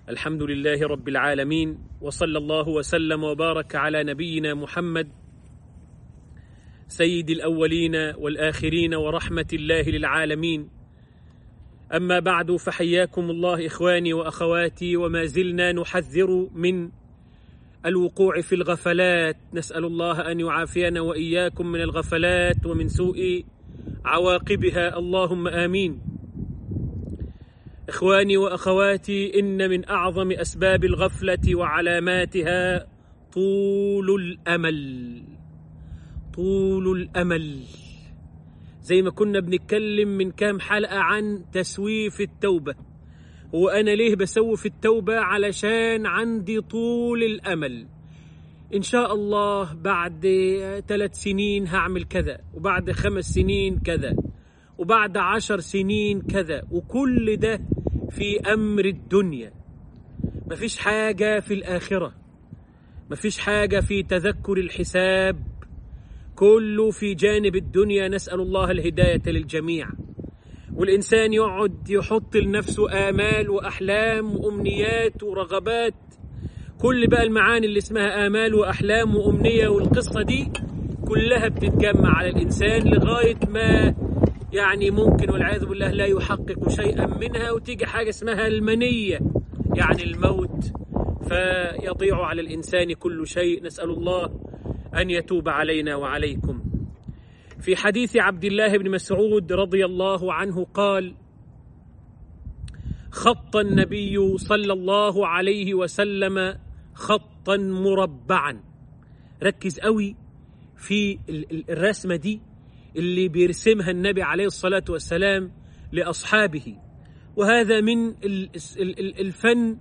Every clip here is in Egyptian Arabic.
الحمد لله رب العالمين وصلى الله وسلم وبارك على نبينا محمد سيد الاولين والاخرين ورحمه الله للعالمين اما بعد فحياكم الله اخواني واخواتي وما زلنا نحذر من الوقوع في الغفلات نسال الله ان يعافينا واياكم من الغفلات ومن سوء عواقبها اللهم امين اخواني واخواتي ان من اعظم اسباب الغفله وعلاماتها طول الامل طول الامل زي ما كنا بنتكلم من كام حلقه عن تسويف التوبه وانا ليه بسوف التوبه علشان عندي طول الامل ان شاء الله بعد ثلاث سنين هعمل كذا وبعد خمس سنين كذا وبعد عشر سنين كذا وكل ده في امر الدنيا مفيش حاجه في الاخره مفيش حاجه في تذكر الحساب كله في جانب الدنيا نسال الله الهدايه للجميع والانسان يقعد يحط لنفسه امال واحلام وامنيات ورغبات كل بقى المعاني اللي اسمها امال واحلام وامنيه والقصه دي كلها بتتجمع على الانسان لغايه ما يعني ممكن والعياذ بالله لا يحقق شيئا منها وتيجي حاجه اسمها المنيه يعني الموت فيضيع على الانسان كل شيء نسال الله ان يتوب علينا وعليكم في حديث عبد الله بن مسعود رضي الله عنه قال خط النبي صلى الله عليه وسلم خطا مربعا ركز قوي في الرسمه دي اللي بيرسمها النبي عليه الصلاه والسلام لاصحابه وهذا من الفن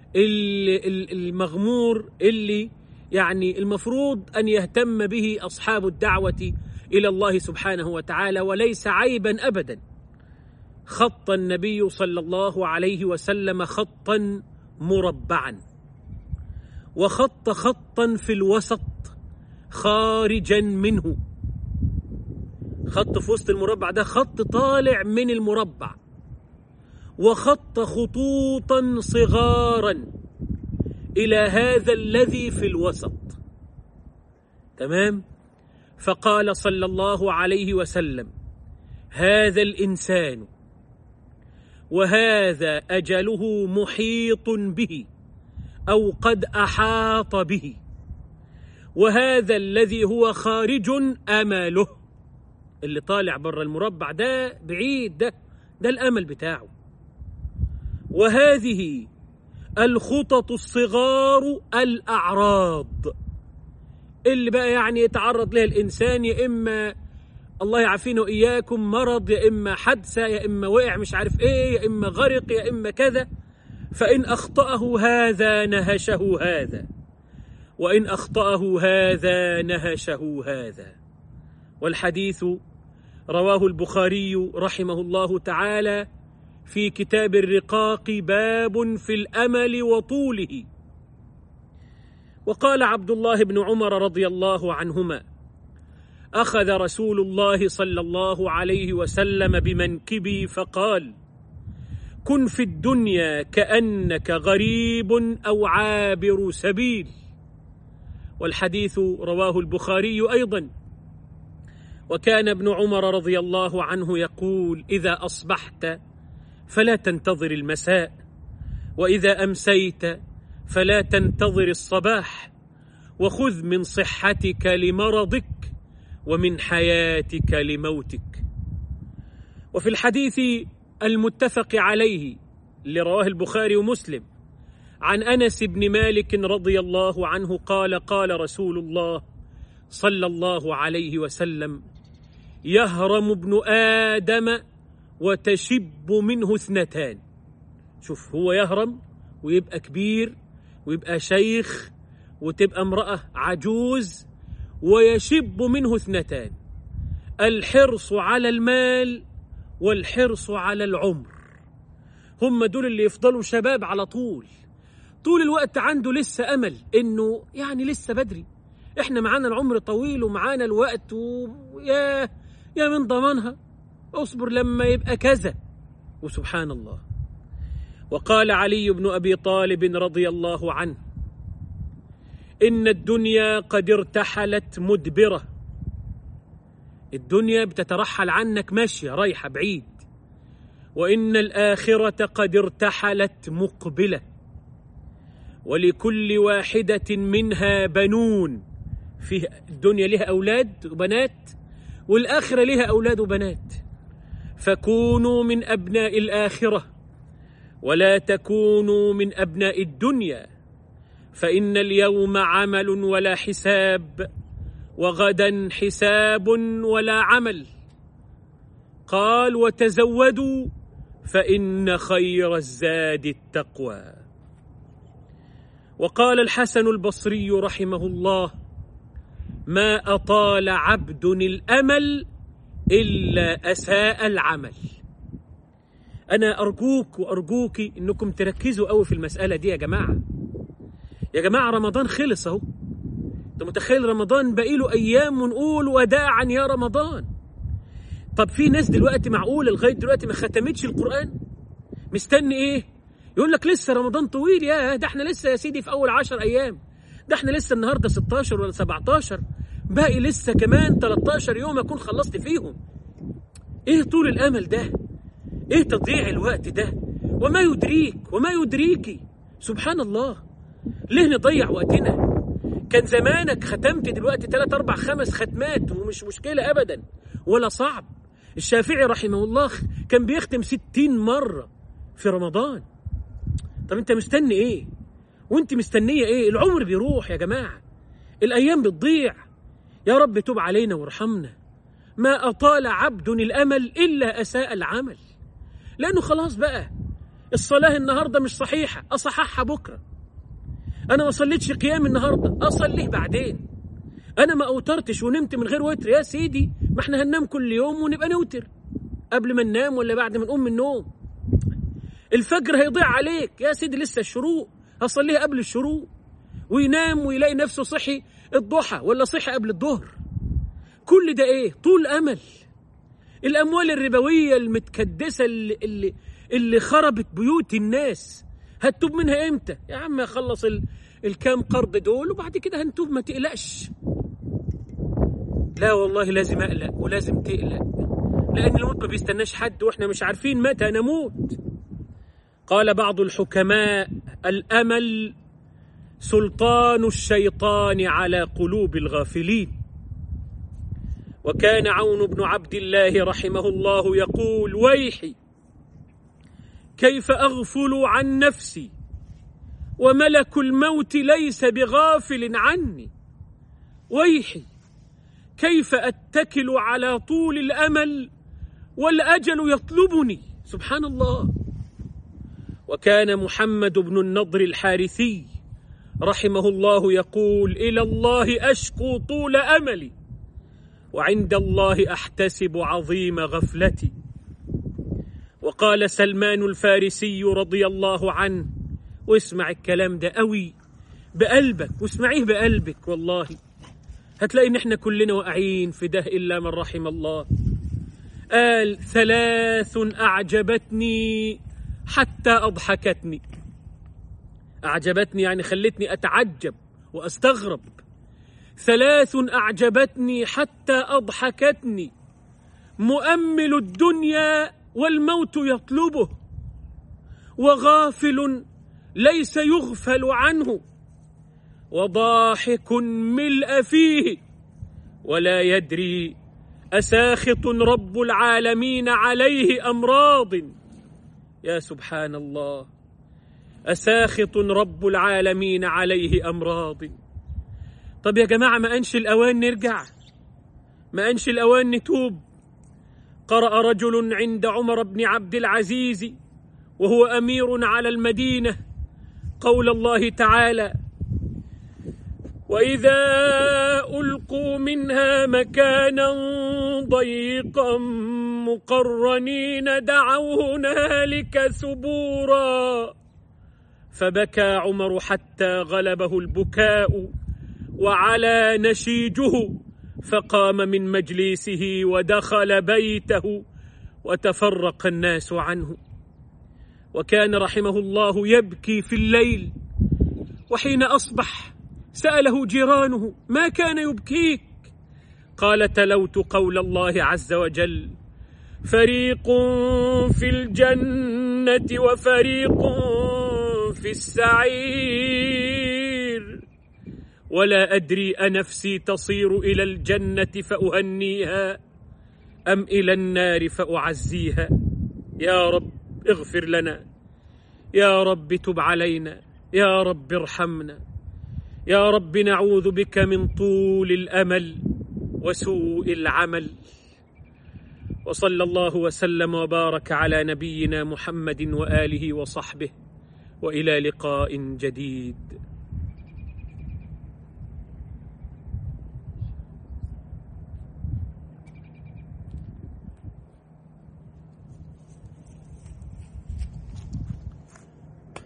المغمور اللي يعني المفروض ان يهتم به اصحاب الدعوه الى الله سبحانه وتعالى وليس عيبا ابدا خط النبي صلى الله عليه وسلم خطا مربعا وخط خطا في الوسط خارجا منه خط في وسط المربع ده خط طالع من المربع وخط خطوطا صغارا الى هذا الذي في الوسط تمام فقال صلى الله عليه وسلم هذا الانسان وهذا اجله محيط به او قد احاط به وهذا الذي هو خارج امله اللي طالع بره المربع ده بعيد ده ده الامل بتاعه وهذه الخطط الصغار الاعراض اللي بقى يعني يتعرض لها الانسان يا اما الله يعافينا واياكم مرض يا اما حادثه يا اما وقع مش عارف ايه يا اما غرق يا اما كذا فان اخطاه هذا نهشه هذا وان اخطاه هذا نهشه هذا والحديث رواه البخاري رحمه الله تعالى في كتاب الرقاق باب في الامل وطوله وقال عبد الله بن عمر رضي الله عنهما اخذ رسول الله صلى الله عليه وسلم بمنكبي فقال كن في الدنيا كانك غريب او عابر سبيل والحديث رواه البخاري ايضا وكان ابن عمر رضي الله عنه يقول اذا اصبحت فلا تنتظر المساء واذا امسيت فلا تنتظر الصباح وخذ من صحتك لمرضك ومن حياتك لموتك وفي الحديث المتفق عليه اللي رواه البخاري ومسلم عن انس بن مالك رضي الله عنه قال قال رسول الله صلى الله عليه وسلم يهرم ابن ادم وتشب منه اثنتان شوف هو يهرم ويبقى كبير ويبقى شيخ وتبقى امراه عجوز ويشب منه اثنتان الحرص على المال والحرص على العمر هم دول اللي يفضلوا شباب على طول طول الوقت عنده لسه امل انه يعني لسه بدري احنا معانا العمر طويل ومعانا الوقت ويا يا من ضمنها اصبر لما يبقى كذا وسبحان الله وقال علي بن ابي طالب رضي الله عنه ان الدنيا قد ارتحلت مدبره الدنيا بتترحل عنك ماشيه رايحه بعيد وان الاخره قد ارتحلت مقبله ولكل واحده منها بنون في الدنيا لها اولاد وبنات والاخره لها اولاد وبنات فكونوا من ابناء الاخره ولا تكونوا من ابناء الدنيا فان اليوم عمل ولا حساب وغدا حساب ولا عمل قال وتزودوا فان خير الزاد التقوى وقال الحسن البصري رحمه الله ما اطال عبد الامل الا اساء العمل انا ارجوك وارجوك انكم تركزوا قوي في المساله دي يا جماعه يا جماعه رمضان خلص اهو انت متخيل رمضان باقي له ايام ونقول وداعا يا رمضان طب في ناس دلوقتي معقوله لغايه دلوقتي ما ختمتش القران مستني ايه يقول لك لسه رمضان طويل يا ده احنا لسه يا سيدي في اول عشر ايام ده احنا لسه النهارده 16 ولا 17 باقي لسه كمان 13 يوم اكون خلصت فيهم ايه طول الامل ده ايه تضييع الوقت ده وما يدريك وما يدريك سبحان الله ليه نضيع وقتنا كان زمانك ختمت دلوقتي 3 4 5 ختمات ومش مشكله ابدا ولا صعب الشافعي رحمه الله كان بيختم 60 مره في رمضان طب انت مستني ايه وانت مستنيه ايه العمر بيروح يا جماعه الايام بتضيع يا رب تب علينا وارحمنا ما اطال عبد الامل الا اساء العمل لانه خلاص بقى الصلاه النهارده مش صحيحه اصححها بكره انا ما صليتش قيام النهارده اصليه بعدين انا ما اوترتش ونمت من غير وتر يا سيدي ما احنا هننام كل يوم ونبقى نوتر قبل ما ننام ولا بعد ما نقوم من النوم الفجر هيضيع عليك يا سيدي لسه الشروق هصليها قبل الشروق وينام ويلاقي نفسه صحي الضحى ولا صحي قبل الظهر كل ده ايه طول امل الاموال الربويه المتكدسه اللي اللي اللي خربت بيوت الناس هتتوب منها امتى يا عم اخلص ال... الكام قرض دول وبعد كده هنتوب ما تقلقش لا والله لازم اقلق ولازم تقلق لان الموت ما بيستناش حد واحنا مش عارفين متى نموت قال بعض الحكماء الامل سلطان الشيطان على قلوب الغافلين وكان عون بن عبد الله رحمه الله يقول ويحي كيف اغفل عن نفسي وملك الموت ليس بغافل عني ويحي كيف اتكل على طول الامل والاجل يطلبني سبحان الله وكان محمد بن النضر الحارثي رحمه الله يقول الى الله اشكو طول املي وعند الله احتسب عظيم غفلتي وقال سلمان الفارسي رضي الله عنه واسمع الكلام ده قوي بقلبك واسمعيه بقلبك والله هتلاقي ان احنا كلنا واقعين في ده الا من رحم الله قال ثلاث اعجبتني حتى اضحكتني اعجبتني يعني خلتني اتعجب واستغرب ثلاث اعجبتني حتى اضحكتني مؤمل الدنيا والموت يطلبه وغافل ليس يغفل عنه وضاحك ملء فيه ولا يدري اساخط رب العالمين عليه امراض يا سبحان الله اساخط رب العالمين عليه امراض طب يا جماعه ما انش الاوان نرجع ما انش الاوان نتوب قرا رجل عند عمر بن عبد العزيز وهو امير على المدينه قول الله تعالى واذا القوا منها مكانا ضيقا مقرنين دعوا هنالك ثبورا فبكى عمر حتى غلبه البكاء وعلى نشيجه فقام من مجلسه ودخل بيته وتفرق الناس عنه وكان رحمه الله يبكي في الليل وحين اصبح ساله جيرانه ما كان يبكيك قال تلوت قول الله عز وجل فريق في الجنه وفريق في السعير ولا ادري انفسي تصير الى الجنه فاهنيها ام الى النار فاعزيها يا رب اغفر لنا يا رب تب علينا يا رب ارحمنا يا رب نعوذ بك من طول الامل وسوء العمل وصلى الله وسلم وبارك على نبينا محمد واله وصحبه والى لقاء جديد